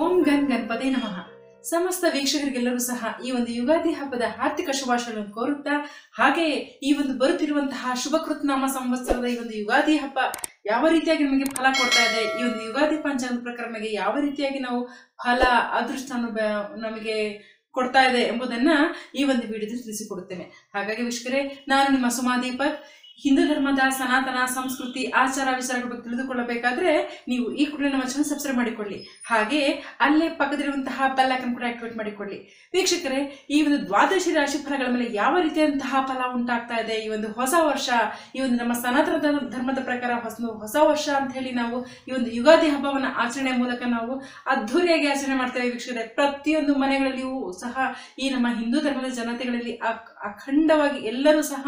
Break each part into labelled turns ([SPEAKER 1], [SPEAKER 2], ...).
[SPEAKER 1] ಓಂ gun Ganapati ನಮಃ ಸಮಸ್ತ ವೀಕ್ಷಕರಿಗೆಲ್ಲರೂ ಸಹ ಈ ಒಂದು ಯುಗಾದಿ ಹಬ್ಬದ ಆರ್ಥಿಕ ಶುಭಾಶಯಗಳನ್ನು ಕೋರುತ್ತಾ ಹಾಗೆಯೇ ಈ ಒಂದು ಬರುತ್ತಿರುವಂತಹ ಶುಭ ಕೃತ್ನಾಮ ಸಂವತ್ಸರದ ಈ ಒಂದು ಯುಗಾದಿ ಹಬ್ಬ ಯಾವ ರೀತಿಯಾಗಿ ನಮಗೆ ಫಲ ಕೊಡ್ತಾ ಇದೆ ಈ ಒಂದು ಯುಗಾದಿ ಪಂಚಾಂಗ ಪ್ರಕಾರ ನಮಗೆ ಯಾವ ರೀತಿಯಾಗಿ ನಾವು ಫಲ ಅದೃಷ್ಟ ನಮಗೆ ಕೊಡ್ತಾ ಇದೆ ಎಂಬುದನ್ನ ಈ ಒಂದು ವಿಡಿಯೋದಲ್ಲಿ ತಿಳಿಸಿಕೊಡುತ್ತೇನೆ ಹಾಗಾಗಿ ವೀಕ್ಷಕರೇ ನಾನು ನಿಮ್ಮ ಸುಮಾ ದೀಪಕ್ ಹಿಂದೂ ಧರ್ಮದ ಸನಾತನ ಸಂಸ್ಕೃತಿ ಆಚಾರ ವಿಚಾರಗಳ ಬಗ್ಗೆ ತಿಳಿದುಕೊಳ್ಳಬೇಕಾದ್ರೆ ನೀವು ಈ ಕೂಡಲೇ ನಮ್ಮ ಚಾನಲ್ ಸಬ್ಸ್ಕ್ರೈಬ್ ಮಾಡಿಕೊಳ್ಳಿ ಹಾಗೆ ಅಲ್ಲೇ ಪಕ್ಕದಲ್ಲಿರುವಂತಹ ಬೆಲ್ ಐಕನ್ ಕೂಡ ಆಕ್ಟಿವೇಟ್ ಮಾಡಿಕೊಳ್ಳಿ ವೀಕ್ಷಕರೇ ಈ ಒಂದು ದ್ವಾದಶಿ ರಾಶಿ ಫಲಗಳ ಮೇಲೆ ಯಾವ ರೀತಿಯಾದಂತಹ ಫಲ ಉಂಟಾಗ್ತಾ ಇದೆ ಈ ಒಂದು ಹೊಸ ವರ್ಷ ಈ ಒಂದು ನಮ್ಮ ಸನಾತನ ಧರ್ಮ- ಧರ್ಮದ ಪ್ರಕಾರ ಹೊಸ ಹೊಸ ವರ್ಷ ಅಂತ ಹೇಳಿ ನಾವು ಈ ಒಂದು ಯುಗಾದಿ ಹಬ್ಬವನ್ನ ಆಚರಣೆ ಮೂಲಕ ನಾವು ಅದ್ಧೂರಿಯಾಗಿ ಆಚರಣೆ ಮಾಡ್ತೇವೆ ವೀಕ್ಷಕರೇ ಪ್ರತಿಯೊಂದು ಮನೆಗಳಲ್ಲಿಯೂ ಸಹ ಈ ನಮ್ಮ ಹಿಂದೂ ಧರ್ಮದ ಜನತೆಗಳಲ್ಲಿ ಅಖ್- ಅಖಂಡವಾಗಿ ಎಲ್ಲರೂ ಸಹ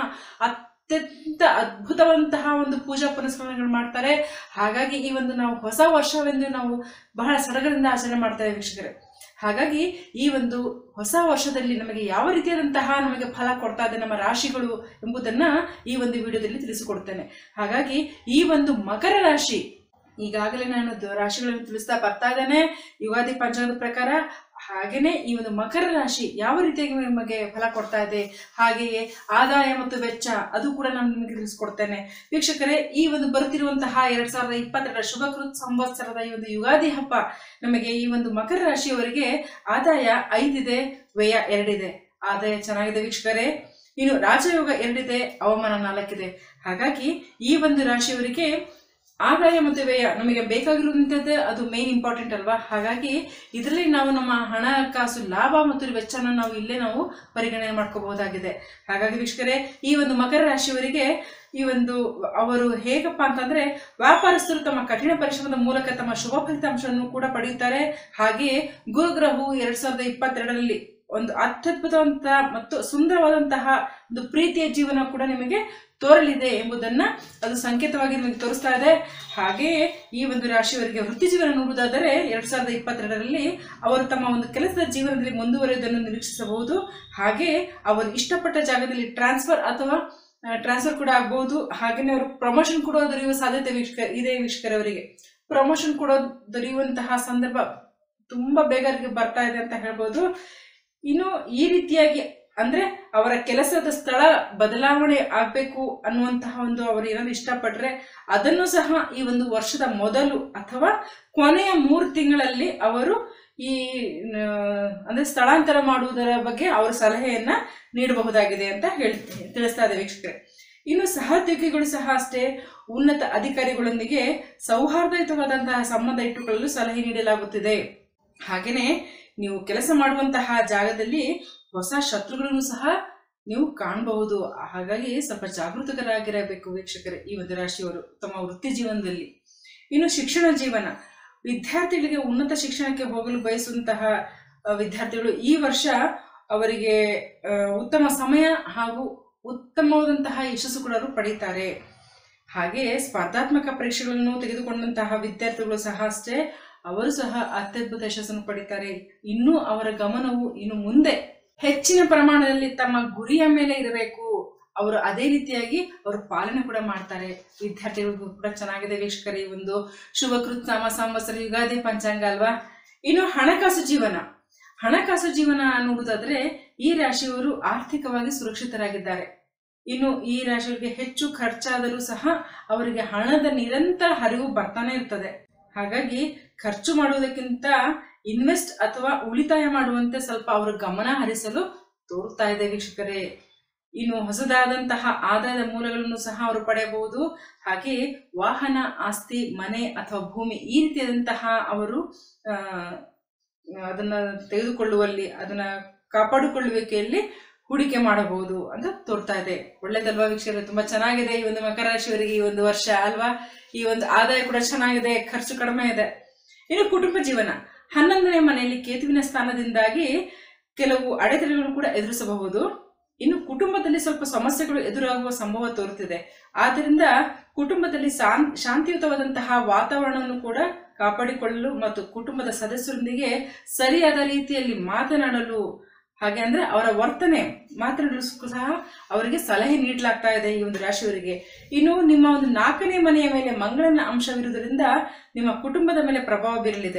[SPEAKER 1] ಅತ್ಯಂತ ಅದ್ಭುತವಂತಹ ಒಂದು ಪೂಜಾ ಪುನಸ್ಕರಣೆಗಳು ಮಾಡ್ತಾರೆ ಹಾಗಾಗಿ ಈ ಒಂದು ನಾವು ಹೊಸ ವರ್ಷವೆಂದು ನಾವು ಬಹಳ ಸಡಗರದಿಂದ ಆಚರಣೆ ಮಾಡ್ತೇವೆ ವೀಕ್ಷಕರೇ ಹಾಗಾಗಿ ಈ ಒಂದು ಹೊಸ ವರ್ಷದಲ್ಲಿ ನಮಗೆ ಯಾವ ರೀತಿಯಾದಂತಹ ನಮಗೆ ಫಲ ಕೊಡ್ತಾ ಇದೆ ನಮ್ಮ ರಾಶಿಗಳು ಎಂಬುದನ್ನ ಈ ಒಂದು ವಿಡಿಯೋದಲ್ಲಿ ತಿಳಿಸಿಕೊಡ್ತೇನೆ ಹಾಗಾಗಿ ಈ ಒಂದು ಮಕರ ರಾಶಿ ಈಗಾಗಲೇ ನಾನು ದ- ರಾಶಿಗಳನ್ನು ತಿಳಿಸ್ತಾ ಬರ್ತಾ ಇದ್ದೇನೆ ಯುಗಾದಿ ಪಂಚಾಂಗದ ಪ್ರಕಾರ ಹಾಗೇನೆ ಈ ಒಂದು ಮಕರ ರಾಶಿ ಯಾವ ರೀತಿಯಾಗಿ ನಮಗೆ ಫಲ ಕೊಡ್ತಾ ಇದೆ ಹಾಗೆಯೇ ಆದಾಯ ಮತ್ತು ವೆಚ್ಚ ಅದು ಕೂಡ ನಾನು ನಿಮಗೆ ತಿಳಿಸ್ಕೊಡ್ತೇನೆ ವೀಕ್ಷಕರೇ ಈ ಒಂದು ಬರುತ್ತಿರುವಂತಹ ಎರಡ್ ಸಾವಿರದ ಇಪ್ಪತ್ತೆರಡರ ಶುಭಕೃತ್ ಸಂವತ್ಸರದ ಈ ಒಂದು ಯುಗಾದಿ ಹಬ್ಬ ನಮಗೆ ಈ ಒಂದು ಮಕರ ರಾಶಿಯವರಿಗೆ ಆದಾಯ ಐದಿದೆ ವ್ಯಯ ಎರಡಿದೆ ಆದಾಯ ಚೆನ್ನಾಗಿದೆ ವೀಕ್ಷಕರೇ ಇನ್ನು ರಾಜಯೋಗ ಎರಡಿದೆ ಅವಮಾನ ನಾಲ್ಕಿದೆ ಹಾಗಾಗಿ ಈ ಒಂದು ರಾಶಿಯವರಿಗೆ ಆದಾಯ ಮತ್ತು ವ್ಯಯ ನಮಗೆ ಬೇಕಾಗಿರುವಂಥದ್ದು ಅದು ಮೇನ್ ಇಂಪಾರ್ಟೆಂಟ್ ಅಲ್ವಾ ಹಾಗಾಗಿ ಇದರಲ್ಲಿ ನಾವು ನಮ್ಮ ಹಣಕಾಸು ಲಾಭ ಮತ್ತು ವೆಚ್ಚನ ನಾವು ಇಲ್ಲೇ ನಾವು ಪರಿಗಣನೆ ಮಾಡ್ಕೋಬಹುದಾಗಿದೆ ಹಾಗಾಗಿ ವೀಕ್ಷಕರೇ ಈ ಒಂದು ಮಕರ ರಾಶಿಯವರಿಗೆ ಈ ಒಂದು ಅವರು ಹೇಗಪ್ಪ ಅಂತಂದ್ರೆ ವ್ಯಾಪಾರಸ್ಥರು ತಮ್ಮ ಕಠಿಣ ಪರಿಶ್ರಮದ ಮೂಲಕ ತಮ್ಮ ಶುಭ ಫಲಿತಾಂಶವನ್ನು ಕೂಡ ಪಡೆಯುತ್ತಾರೆ ಹಾಗೆಯೇ ಗುರುಗ್ರಹವು ಎರಡ್ ಸಾವಿರದ ಇಪ್ಪತ್ತೆರಡರಲ್ಲಿ ಒಂದು ಅತ್ಯದ್ಭುತವಂತ ಮತ್ತು ಸುಂದರವಾದಂತಹ ಒಂದು ಪ್ರೀತಿಯ ಜೀವನ ಕೂಡ ನಿಮಗೆ ತೋರಲಿದೆ ಎಂಬುದನ್ನ ಅದು ಸಂಕೇತವಾಗಿ ನಿಮಗೆ ತೋರಿಸ್ತಾ ಇದೆ ಹಾಗೆಯೇ ಈ ಒಂದು ರಾಶಿಯವರಿಗೆ ವೃತ್ತಿ ಜೀವನ ನೋಡುವುದಾದರೆ ಎರಡ್ ಸಾವಿರದ ಇಪ್ಪತ್ತೆರಡರಲ್ಲಿ ಅವರು ತಮ್ಮ ಒಂದು ಕೆಲಸದ ಜೀವನದಲ್ಲಿ ಮುಂದುವರಿಯುವುದನ್ನು ನಿರೀಕ್ಷಿಸಬಹುದು ಹಾಗೆಯೇ ಅವರು ಇಷ್ಟಪಟ್ಟ ಜಾಗದಲ್ಲಿ ಟ್ರಾನ್ಸ್ಫರ್ ಅಥವಾ ಟ್ರಾನ್ಸ್ಫರ್ ಕೂಡ ಆಗಬಹುದು ಹಾಗೆಯೇ ಅವರು ಪ್ರಮೋಷನ್ ಕೂಡ ದೊರೆಯುವ ಸಾಧ್ಯತೆ ವೀಕ್ಷಕ ಇದೆ ವೀಕ್ಷಕರವರಿಗೆ ಪ್ರಮೋಷನ್ ಕೂಡ ದೊರೆಯುವಂತಹ ಸಂದರ್ಭ ತುಂಬಾ ಬೇಗ ಅವ್ರಿಗೆ ಬರ್ತಾ ಇದೆ ಅಂತ ಹೇಳ್ಬೋದು ಇನ್ನು ಈ ರೀತಿಯಾಗಿ ಅಂದ್ರೆ ಅವರ ಕೆಲಸದ ಸ್ಥಳ ಬದಲಾವಣೆ ಆಗ್ಬೇಕು ಅನ್ನುವಂತಹ ಒಂದು ಅವರು ಏನಾದ್ರು ಇಷ್ಟಪಟ್ರೆ ಅದನ್ನು ಸಹ ಈ ಒಂದು ವರ್ಷದ ಮೊದಲು ಅಥವಾ ಕೊನೆಯ ಮೂರು ತಿಂಗಳಲ್ಲಿ ಅವರು ಈ ಆ, ಅಂದ್ರೆ ಸ್ಥಳಾಂತರ ಮಾಡುವುದರ ಬಗ್ಗೆ ಅವರ ಸಲಹೆಯನ್ನ ನೀಡಬಹುದಾಗಿದೆ ಅಂತ ಹೇಳಿ ತಿಳಿಸ್ತಾ ಇದೆ ವೀಕ್ಷಕರೇ ಇನ್ನು ಸಹೋದ್ಯೋಗಿಗಳು ಸಹ ಅಷ್ಟೇ ಉನ್ನತ ಅಧಿಕಾರಿಗಳೊಂದಿಗೆ ಸೌಹಾರ್ದಯುತವಾದಂತಹ ಸಂಬಂಧ ಇಟ್ಟುಕೊಳ್ಳಲು ಸಲಹೆ ನೀಡಲಾಗುತ್ತಿದೆ ಹಾಗೆಯೇ ನೀವು ಕೆಲಸ ಮಾಡುವಂತಹ ಜಾಗದಲ್ಲಿ ಹೊಸ ಶತ್ರುಗಳನ್ನು ಸಹ ನೀವು ಕಾಣಬಹುದು ಹಾಗಾಗಿ ಸ್ವಲ್ಪ ಜಾಗೃತಕರಾಗಿರಬೇಕು ವೀಕ್ಷಕರೇ ಈ ಒಂದು ರಾಶಿಯವರು ತಮ್ಮ ವೃತ್ತಿ ಜೀವನದಲ್ಲಿ ಇನ್ನು ಶಿಕ್ಷಣ ಜೀವನ ವಿದ್ಯಾರ್ಥಿಗಳಿಗೆ ಉನ್ನತ ಶಿಕ್ಷಣಕ್ಕೆ ಹೋಗಲು ಬಯಸುವಂತಹ ಆ, ವಿದ್ಯಾರ್ಥಿಗಳು ಈ ವರ್ಷ ಅವರಿಗೆ ಆ, ಉತ್ತಮ ಸಮಯ ಹಾಗೂ ಉತ್ತಮವಾದಂತಹ ಯಶಸ್ಸು ಕೂಡ ಅವರು ಪಡೀತಾರೆ ಹಾಗೆ ಸ್ಪರ್ಧಾತ್ಮಕ ಪರೀಕ್ಷೆಗಳನ್ನು ತೆಗೆದುಕೊಂಡಂತಹ ವಿದ್ಯಾರ್ಥಿಗಳು ಸಹ ಅಷ್ಟೇ ಅವರು ಸಹ ಅತ್ಯದ್ಭುತ ಯಶಸ್ಸನ್ನು ಪಡಿತಾರೆ ಇನ್ನು ಅವರ ಗಮನವು ಇನ್ನು ಮುಂದೆ ಹೆಚ್ಚಿನ ಪ್ರಮಾಣದಲ್ಲಿ ತಮ್ಮ ಗುರಿಯ ಮೇಲೆ ಇರಬೇಕು ಅವರು ಅದೇ ರೀತಿಯಾಗಿ ಅವರು ಪಾಲನೆ ಕೂಡ ಮಾಡ್ತಾರೆ ವಿದ್ಯಾರ್ಥಿಗಳಿಗೂ ಕೂಡ ಚೆನ್ನಾಗಿದೆ ವೀಕ್ಷಕರೇ ಈ ಒಂದು ಶುಭ ಕೃತ್ನಾಮ ಸಂವತ್ಸರ ಯುಗಾದಿ ಪಂಚಾಂಗ ಅಲ್ವಾ ಇನ್ನು ಹಣಕಾಸು ಜೀವನ ಹಣಕಾಸು ಜೀವನ ನೋಡುವುದಾದ್ರೆ ಈ ರಾಶಿಯವರು ಆರ್ಥಿಕವಾಗಿ ಸುರಕ್ಷಿತರಾಗಿದ್ದಾರೆ ಇನ್ನು ಈ ರಾಶಿಯವರಿಗೆ ಹೆಚ್ಚು ಖರ್ಚಾದರೂ ಸಹ ಅವರಿಗೆ ಹಣದ ನಿರಂತರ ಹರಿವು ಬರ್ತಾನೆ ಇರ್ತದೆ ಹಾಗಾಗಿ ಖರ್ಚು ಮಾಡುವುದಕ್ಕಿಂತ ಇನ್ವೆಸ್ಟ್ ಅಥವಾ ಉಳಿತಾಯ ಮಾಡುವಂತೆ ಸ್ವಲ್ಪ ಅವರ ಗಮನ ಹರಿಸಲು ತೋರ್ತಾ ಇದೆ ವೀಕ್ಷಕರೇ ಇನ್ನು ಹೊಸದಾದಂತಹ ಆದಾಯದ ಮೂಲಗಳನ್ನು ಸಹ ಅವರು ಪಡೆಯಬಹುದು ಹಾಗೆ ವಾಹನ ಆಸ್ತಿ ಮನೆ ಅಥವಾ ಭೂಮಿ ಈ ರೀತಿಯಾದಂತಹ ಅವರು ಆ, ಅದನ್ನ ತೆಗೆದುಕೊಳ್ಳುವಲ್ಲಿ ಅದನ್ನ ಕಾಪಾಡಿಕೊಳ್ಳುವಿಕೆಯಲ್ಲಿ ಹೂಡಿಕೆ ಮಾಡಬಹುದು ಅಂತ ತೋರ್ತಾ ಇದೆ ಒಳ್ಳೇದಲ್ವಾ ವೀಕ್ಷಕರೇ ತುಂಬಾ ಚೆನ್ನಾಗಿದೆ ಈ ಒಂದು ಮಕರ ರಾಶಿಯವರಿಗೆ ಈ ಒಂದು ವರ್ಷ ಅಲ್ವಾ ಈ ಒಂದು ಆದಾಯ ಕೂಡ ಚೆನ್ನಾಗಿದೆ ಖರ್ಚು ಕಡಿಮೆ ಇದೆ ಇನ್ನು ಕುಟುಂಬ ಜೀವನ ಹನ್ನೊಂದನೇ ಮನೆಯಲ್ಲಿ ಕೇತುವಿನ ಸ್ಥಾನದಿಂದಾಗಿ ಕೆಲವು ಅಡೆತಡೆಗಳು ಕೂಡ ಎದುರಿಸಬಹುದು ಇನ್ನು ಕುಟುಂಬದಲ್ಲಿ ಸ್ವಲ್ಪ ಸಮಸ್ಯೆಗಳು ಎದುರಾಗುವ ಸಂಭವ ತೋರುತ್ತಿದೆ ಆದ್ದರಿಂದ ಕುಟುಂಬದಲ್ಲಿ ಶಾನ್ ಶಾಂತಿಯುತವಾದಂತಹ ವಾತಾವರಣವನ್ನು ಕೂಡ ಕಾಪಾಡಿಕೊಳ್ಳಲು ಮತ್ತು ಕುಟುಂಬದ ಸದಸ್ಯರೊಂದಿಗೆ ಸರಿಯಾದ ರೀತಿಯಲ್ಲಿ ಮಾತನಾಡಲು ಹಾಗೆ ಅಂದ್ರೆ ಅವರ ವರ್ತನೆ ಮಾತನಾಡಲು ಸಹ ಅವರಿಗೆ ಸಲಹೆ ನೀಡಲಾಗ್ತಾ ಇದೆ ಈ ಒಂದು ರಾಶಿಯವರಿಗೆ ಇನ್ನು ನಿಮ್ಮ ಒಂದು ನಾಲ್ಕನೇ ಮನೆಯ ಮೇಲೆ ಮಂಗಳನ ಅಂಶವಿರುವುದರಿಂದ ನಿಮ್ಮ ಕುಟುಂಬದ ಮೇಲೆ ಪ್ರಭಾವ ಬೀರಲಿದೆ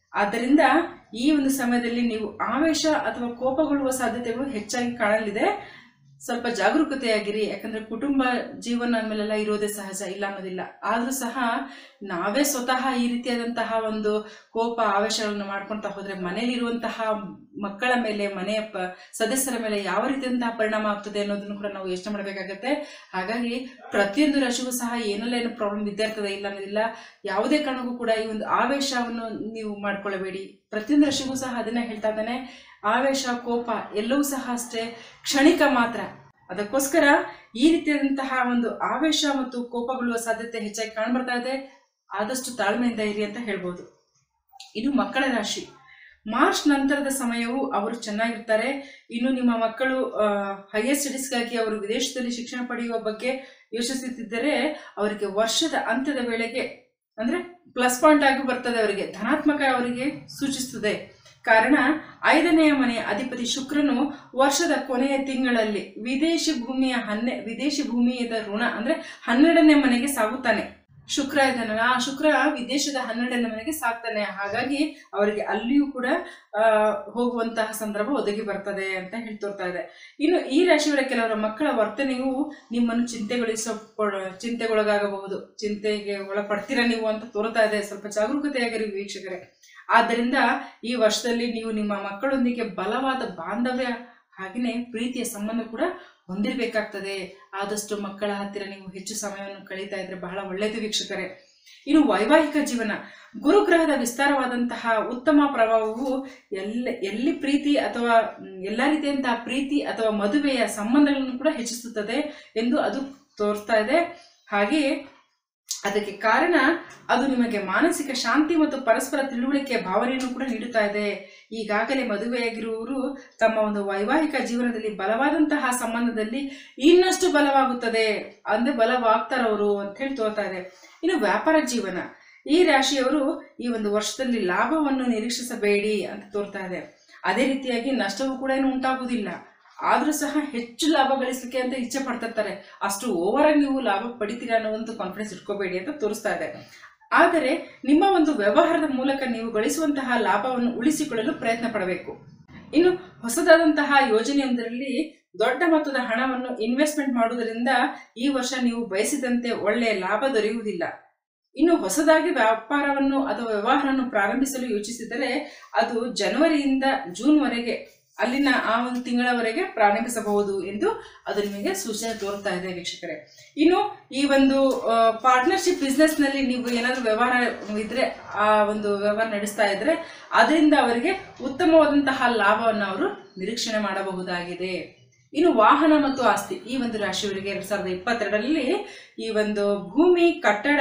[SPEAKER 1] ಆದ್ದರಿಂದ ಈ ಒಂದು ಸಮಯದಲ್ಲಿ ನೀವು ಆವೇಶ ಅಥವಾ ಕೋಪಗೊಳ್ಳುವ ಸಾಧ್ಯತೆಗಳು ಹೆಚ್ಚಾಗಿ ಕಾಣಲಿದೆ ಸ್ವಲ್ಪ ಜಾಗರೂಕತೆಯಾಗಿರಿ ಯಾಕಂದ್ರೆ ಕುಟುಂಬ ಜೀವನ ಅಂದಮೇಲೆಲ್ಲ ಇರೋದೇ ಸಹಜ ಇಲ್ಲ ಅನ್ನೋದಿಲ್ಲ ಆದ್ರೂ ಸಹ ನಾವೇ ಸ್ವತಃ ಈ ರೀತಿಯಾದಂತಹ ಒಂದು ಕೋಪ ಆವೇಶಗಳನ್ನು ಮಾಡ್ಕೊಳ್ತಾ ಹೋದ್ರೆ ಮನೆಯಲ್ಲಿರುವಂತಹ ಮಕ್ಕಳ ಮೇಲೆ ಮನೆಯ ಪ ಸದಸ್ಯರ ಮೇಲೆ ಯಾವ ರೀತಿಯಂತಹ ಪರಿಣಾಮ ಆಗ್ತದೆ ಅನ್ನೋದನ್ನು ಕೂಡ ನಾವು ಯೋಚನೆ ಮಾಡಬೇಕಾಗತ್ತೆ ಹಾಗಾಗಿ ಪ್ರತಿಯೊಂದು ರಾಶಿಗೂ ಸಹ ಏನೆಲ್ಲ ಏನು ಪ್ರಾಬ್ಲಮ್ ಇದ್ದೇ ಇರ್ತದೆ ಇಲ್ಲ ಅನ್ನೋದಿಲ್ಲ ಯಾವುದೇ ಕಾರಣಕ್ಕೂ ಕೂಡ ಈ ಒಂದು ಆವೇಶವನ್ನು ನೀವು ಮಾಡ್ಕೊಳ್ಳಬೇಡಿ ಪ್ರತಿಯೊಂದು ರಾಶಿಗೂ ಸಹ ಅದನ್ನ ಹೇಳ್ತಾ ಇದ್ದಾನೆ ಆವೇಶ ಕೋಪ ಎಲ್ಲವೂ ಸಹ ಅಷ್ಟೇ ಕ್ಷಣಿಕ ಮಾತ್ರ ಅದಕ್ಕೋಸ್ಕರ ಈ ರೀತಿಯಾದಂತಹ ಒಂದು ಆವೇಶ ಮತ್ತು ಕೋಪಗೊಳ್ಳುವ ಸಾಧ್ಯತೆ ಹೆಚ್ಚಾಗಿ ಕಾಣ್ಬರ್ತಾ ಇದೆ ಆದಷ್ಟು ತಾಳ್ಮೆಯಿಂದ ಇರಿ ಅಂತ ಹೇಳ್ಬೋದು ಇನ್ನು ಮಕ್ಕಳ ರಾಶಿ ಮಾರ್ಚ್ ನಂತರದ ಸಮಯವು ಅವರು ಚೆನ್ನಾಗಿರ್ತಾರೆ ಇನ್ನು ನಿಮ್ಮ ಮಕ್ಕಳು ಹೈಯರ್ ಸ್ಟಡೀಸ್ಗಾಗಿ ಅವರು ವಿದೇಶದಲ್ಲಿ ಶಿಕ್ಷಣ ಪಡೆಯುವ ಬಗ್ಗೆ ಯೋಚಿಸುತ್ತಿದ್ದರೆ ಅವರಿಗೆ ವರ್ಷದ ಅಂತ್ಯದ ವೇಳೆಗೆ ಅಂದ್ರೆ ಪ್ಲಸ್ ಪಾಯಿಂಟ್ ಆಗಿ ಬರ್ತದೆ ಅವರಿಗೆ ಧನಾತ್ಮಕ ಅವರಿಗೆ ಸೂಚಿಸುತ್ತದೆ ಕಾರಣ ಐದನೆಯ ಮನೆಯ ಅಧಿಪತಿ ಶುಕ್ರನು ವರ್ಷದ ಕೊನೆಯ ತಿಂಗಳಲ್ಲಿ ವಿದೇಶಿ ಭೂಮಿಯ ಹನ್ನೆ ವಿದೇಶಿ ಭೂಮಿಯದ ಋಣ ಅಂದ್ರೆ ಹನ್ನೆರಡನೇ ಮನೆಗೆ ಸಾಗುತ್ತಾನೆ ಶುಕ್ರ ಇದ್ದಾನಲ್ಲ ಆ ಶುಕ್ರ ವಿದೇಶದ ಹನ್ನೆರಡನೇ ಮನೆಗೆ ಸಾಕ್ತಾನೆ ಹಾಗಾಗಿ ಅವರಿಗೆ ಅಲ್ಲಿಯೂ ಕೂಡ ಆ ಹೋಗುವಂತಹ ಸಂದರ್ಭ ಒದಗಿ ಬರ್ತದೆ ಅಂತ ಹೇಳ್ತೋರ್ತಾ ಇದೆ ಇನ್ನು ಈ ರಾಶಿಯವರ ಕೆಲವರ ಮಕ್ಕಳ ವರ್ತನೆಯು ನಿಮ್ಮನ್ನು ಚಿಂತೆಗೊಳಿಸ ಚಿಂತೆಗೊಳಗಾಗಬಹುದು ಚಿಂತೆಗೆ ಒಳಪಡ್ತೀರಾ ನೀವು ಅಂತ ತೋರ್ತಾ ಇದೆ ಸ್ವಲ್ಪ ಜಾಗರೂಕತೆಯಾಗಿರಿ ವೀಕ್ಷಕರೇ ಆದ್ದರಿಂದ ಈ ವರ್ಷದಲ್ಲಿ ನೀವು ನಿಮ್ಮ ಮಕ್ಕಳೊಂದಿಗೆ ಬಲವಾದ ಬಾಂಧವ್ಯ ಹಾಗೆಯೇ ಪ್ರೀತಿಯ ಸಂಬಂಧ ಕೂಡ ಹೊಂದಿರಬೇಕಾಗ್ತದೆ ಆದಷ್ಟು ಮಕ್ಕಳ ಹತ್ತಿರ ನೀವು ಹೆಚ್ಚು ಸಮಯವನ್ನು ಕಳೀತಾ ಇದ್ರೆ ಬಹಳ ಒಳ್ಳೆಯದು ವೀಕ್ಷಕರೇ ಇನ್ನು ವೈವಾಹಿಕ ಜೀವನ ಗುರುಗ್ರಹದ ವಿಸ್ತಾರವಾದಂತಹ ಉತ್ತಮ ಪ್ರಭಾವವು ಎಲ್ಲ ಎಲ್ಲಿ ಪ್ರೀತಿ ಅಥವಾ ಎಲ್ಲ ರೀತಿಯಂತಹ ಪ್ರೀತಿ ಅಥವಾ ಮದುವೆಯ ಸಂಬಂಧಗಳನ್ನು ಕೂಡ ಹೆಚ್ಚಿಸುತ್ತದೆ ಎಂದು ಅದು ತೋರ್ತಾ ಇದೆ ಹಾಗೆಯೇ ಅದಕ್ಕೆ ಕಾರಣ ಅದು ನಿಮಗೆ ಮಾನಸಿಕ ಶಾಂತಿ ಮತ್ತು ಪರಸ್ಪರ ತಿಳುವಳಿಕೆಯ ಭಾವನೆಯನ್ನು ಕೂಡ ನೀಡುತ್ತಾ ಇದೆ ಈಗಾಗಲೇ ಮದುವೆಯಾಗಿರುವವರು ತಮ್ಮ ಒಂದು ವೈವಾಹಿಕ ಜೀವನದಲ್ಲಿ ಬಲವಾದಂತಹ ಸಂಬಂಧದಲ್ಲಿ ಇನ್ನಷ್ಟು ಬಲವಾಗುತ್ತದೆ ಅಂದ್ರೆ ಬಲವಾಗ್ತಾರವರು ಅಂತ ಹೇಳಿ ತೋರ್ತಾ ಇದೆ ಇನ್ನು ವ್ಯಾಪಾರ ಜೀವನ ಈ ರಾಶಿಯವರು ಈ ಒಂದು ವರ್ಷದಲ್ಲಿ ಲಾಭವನ್ನು ನಿರೀಕ್ಷಿಸಬೇಡಿ ಅಂತ ತೋರ್ತಾ ಇದೆ ಅದೇ ರೀತಿಯಾಗಿ ನಷ್ಟವೂ ಕೂಡ ಏನು ಉಂಟಾಗುವುದಿಲ್ಲ ಆದ್ರೂ ಸಹ ಹೆಚ್ಚು ಲಾಭ ಗಳಿಸಲಿಕ್ಕೆ ಅಂತ ಇಚ್ಛೆ ಪಡ್ತಿರ್ತಾರೆ ಅಷ್ಟು ಓವರ್ ಆಗಿ ನೀವು ಲಾಭ ಪಡಿತೀರಾ ಅನ್ನೋ ಒಂದು ಕಾನ್ಫಿಡೆನ್ಸ್ ಇಟ್ಕೋಬೇಡಿ ಅಂತ ತೋರಿಸ್ತಾ ಇದೆ ಆದರೆ ನಿಮ್ಮ ಒಂದು ವ್ಯವಹಾರದ ಮೂಲಕ ನೀವು ಗಳಿಸುವಂತಹ ಲಾಭವನ್ನು ಉಳಿಸಿಕೊಳ್ಳಲು ಪ್ರಯತ್ನ ಪಡಬೇಕು ಇನ್ನು ಹೊಸದಾದಂತಹ ಯೋಜನೆಯೊಂದರಲ್ಲಿ ದೊಡ್ಡ ಮೊತ್ತದ ಹಣವನ್ನು ಇನ್ವೆಸ್ಟ್ಮೆಂಟ್ ಮಾಡುವುದರಿಂದ ಈ ವರ್ಷ ನೀವು ಬಯಸಿದಂತೆ ಒಳ್ಳೆಯ ಲಾಭ ದೊರೆಯುವುದಿಲ್ಲ ಇನ್ನು ಹೊಸದಾಗಿ ವ್ಯಾಪಾರವನ್ನು ಅಥವಾ ವ್ಯವಹಾರವನ್ನು ಪ್ರಾರಂಭಿಸಲು ಯೋಚಿಸಿದರೆ ಅದು ಜನವರಿಯಿಂದ ಜೂನ್ವರೆಗೆ ಅಲ್ಲಿನ ಆ ಒಂದು ತಿಂಗಳವರೆಗೆ ಪ್ರಾರಂಭಿಸಬಹುದು ಎಂದು ಅದು ನಿಮಗೆ ಸೂಚನೆ ತೋರ್ತಾ ಇದೆ ವೀಕ್ಷಕರೇ ಇನ್ನು ಈ ಒಂದು ಪಾರ್ಟ್ನರ್ಶಿಪ್ ಬಿಸ್ನೆಸ್ ನಲ್ಲಿ ನೀವು ಏನಾದರೂ ವ್ಯವಹಾರ ಇದ್ರೆ ಆ ಒಂದು ವ್ಯವಹಾರ ನಡೆಸ್ತಾ ಇದ್ರೆ ಅದರಿಂದ ಅವರಿಗೆ ಉತ್ತಮವಾದಂತಹ ಲಾಭವನ್ನು ಅವರು ನಿರೀಕ್ಷಣೆ ಮಾಡಬಹುದಾಗಿದೆ ಇನ್ನು ವಾಹನ ಮತ್ತು ಆಸ್ತಿ ಈ ಒಂದು ರಾಶಿಯವರಿಗೆ ಎರಡ್ ಸಾವಿರದ ಇಪ್ಪತ್ತೆರಡರಲ್ಲಿ ಈ ಒಂದು ಭೂಮಿ ಕಟ್ಟಡ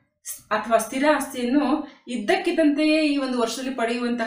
[SPEAKER 1] ಅಥವಾ ಸ್ಥಿರ ಆಸ್ತಿಯನ್ನು ಇದ್ದಕ್ಕಿದ್ದಂತೆಯೇ ಈ ಒಂದು ವರ್ಷದಲ್ಲಿ ಪಡೆಯುವಂತಹ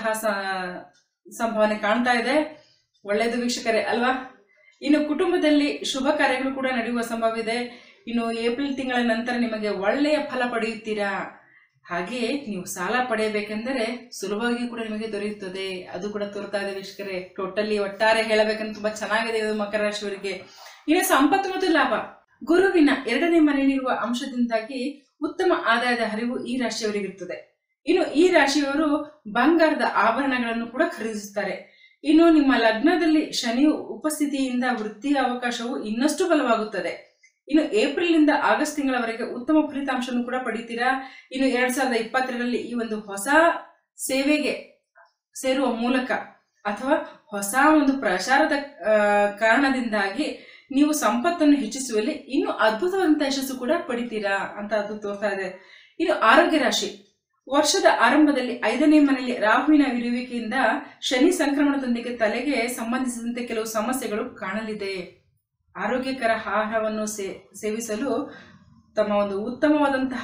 [SPEAKER 1] ಸಂಭಾವನೆ ಕಾಣ್ತಾ ಇದೆ ಒಳ್ಳೆಯದು ವೀಕ್ಷಕರೇ ಅಲ್ವಾ ಇನ್ನು ಕುಟುಂಬದಲ್ಲಿ ಶುಭ ಕಾರ್ಯಗಳು ಕೂಡ ನಡೆಯುವ ಸಂಭವ ಇದೆ ಇನ್ನು ಏಪ್ರಿಲ್ ತಿಂಗಳ ನಂತರ ನಿಮಗೆ ಒಳ್ಳೆಯ ಫಲ ಪಡೆಯುತ್ತೀರಾ ಹಾಗೆ ನೀವು ಸಾಲ ಪಡೆಯಬೇಕೆಂದರೆ ಸುಲಭವಾಗಿ ಕೂಡ ನಿಮಗೆ ದೊರೆಯುತ್ತದೆ ಅದು ಕೂಡ ತೋರ್ತಾ ಇದೆ ವೀಕ್ಷಕರೇ ಟೋಟಲಿ ಒಟ್ಟಾರೆ ಹೇಳಬೇಕಂದ್ರೆ ತುಂಬಾ ಚೆನ್ನಾಗಿದೆ ಇದು ಮಕರ ರಾಶಿಯವರಿಗೆ ಇನ್ನು ಸಂಪತ್ತು ಮತ್ತು ಲಾಭ ಗುರುವಿನ ಎರಡನೇ ಮನೆಯಲ್ಲಿರುವ ಅಂಶದಿಂದಾಗಿ ಉತ್ತಮ ಆದಾಯದ ಹರಿವು ಈ ರಾಶಿಯವರಿಗಿರುತ್ತದೆ ಇನ್ನು ಈ ರಾಶಿಯವರು ಬಂಗಾರದ ಆಭರಣಗಳನ್ನು ಕೂಡ ಖರೀದಿಸುತ್ತಾರೆ ಇನ್ನು ನಿಮ್ಮ ಲಗ್ನದಲ್ಲಿ ಶನಿಯು ಉಪಸ್ಥಿತಿಯಿಂದ ವೃತ್ತಿಯ ಅವಕಾಶವು ಇನ್ನಷ್ಟು ಬಲವಾಗುತ್ತದೆ ಇನ್ನು ಏಪ್ರಿಲ್ ಇಂದ ಆಗಸ್ಟ್ ತಿಂಗಳವರೆಗೆ ಉತ್ತಮ ಫಲಿತಾಂಶವನ್ನು ಕೂಡ ಪಡಿತೀರಾ ಇನ್ನು ಎರಡ್ ಸಾವಿರದ ಇಪ್ಪತ್ತೆರಡರಲ್ಲಿ ಈ ಒಂದು ಹೊಸ ಸೇವೆಗೆ ಸೇರುವ ಮೂಲಕ ಅಥವಾ ಹೊಸ ಒಂದು ಪ್ರಚಾರದ ಕಾರಣದಿಂದಾಗಿ ನೀವು ಸಂಪತ್ತನ್ನು ಹೆಚ್ಚಿಸುವಲ್ಲಿ ಇನ್ನು ಅದ್ಭುತವಾದಂತಹ ಯಶಸ್ಸು ಕೂಡ ಪಡಿತೀರಾ ಅಂತ ಅದು ತೋರ್ತಾ ಇದೆ ಇನ್ನು ಆರೋಗ್ಯ ರಾಶಿ ವರ್ಷದ ಆರಂಭದಲ್ಲಿ ಐದನೇ ಮನೆಯಲ್ಲಿ ರಾಹುವಿನ ಇರುವಿಕೆಯಿಂದ ಶನಿ ಸಂಕ್ರಮಣದೊಂದಿಗೆ ತಲೆಗೆ ಸಂಬಂಧಿಸಿದಂತೆ ಕೆಲವು ಸಮಸ್ಯೆಗಳು ಕಾಣಲಿದೆ ಆರೋಗ್ಯಕರ ಆಹಾರವನ್ನು ಸೇ ಸೇವಿಸಲು ತಮ್ಮ ಒಂದು ಉತ್ತಮವಾದಂತಹ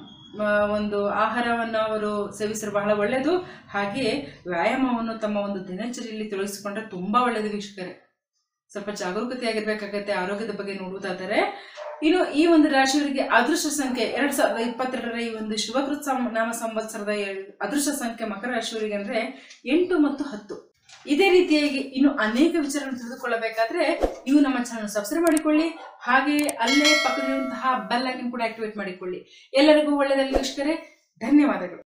[SPEAKER 1] ಒಂದು ಆಹಾರವನ್ನು ಅವರು ಸೇವಿಸಲು ಬಹಳ ಒಳ್ಳೆಯದು ಹಾಗೆಯೇ ವ್ಯಾಯಾಮವನ್ನು ತಮ್ಮ ಒಂದು ದಿನಚರಿಯಲ್ಲಿ ತೊಡಗಿಸಿಕೊಂಡ್ರೆ ತುಂಬಾ ಒಳ್ಳೆಯದು ವೀಕ್ಷಕರೇ ಸ್ವಲ್ಪ ಜಾಗರೂಕತೆಯಾಗಿರ್ಬೇಕಾಗತ್ತೆ ಆರೋಗ್ಯದ ಬಗ್ಗೆ ನೋಡುವುದಾದರೆ ಇನ್ನು ಈ ಒಂದು ರಾಶಿಯವರಿಗೆ ಅದೃಷ್ಟ ಸಂಖ್ಯೆ ಎರಡ್ ಸಾವಿರದ ಇಪ್ಪತ್ತೆರಡರ ಈ ಒಂದು ಶುಭಕೃತ್ ಸಂ- ನಾಮ ಸಂವತ್ಸರದ ಎ- ಅದೃಷ್ಟ ಸಂಖ್ಯೆ ಮಕರ ರಾಶಿಯವರಿಗೆ ಅಂದ್ರೆ ಎಂಟು ಮತ್ತು ಹತ್ತು ಇದೇ ರೀತಿಯಾಗಿ ಇನ್ನು ಅನೇಕ ವಿಚಾರಗಳನ್ನು ತಿಳಿದುಕೊಳ್ಳಬೇಕಾದ್ರೆ ನೀವು ನಮ್ಮ ಚಾನಲ್ ಸಬ್ಸ್ಕ್ರೈಬ್ ಮಾಡಿಕೊಳ್ಳಿ ಹಾಗೆ ಅಲ್ಲೇ ಪಕ್ಕದಲ್ಲಿರುವಂತಹ ಬೆಲ್ ಐಕನ್ ಕೂಡ ಆಕ್ಟಿವೇಟ್ ಮಾಡಿಕೊಳ್ಳಿ ಎಲ್ಲರಿಗೂ ಒಳ್ಳೆಯದಲ್ಲಿ ವೀಕ್ಷಕರೇ ಧನ್ಯವಾದಗಳು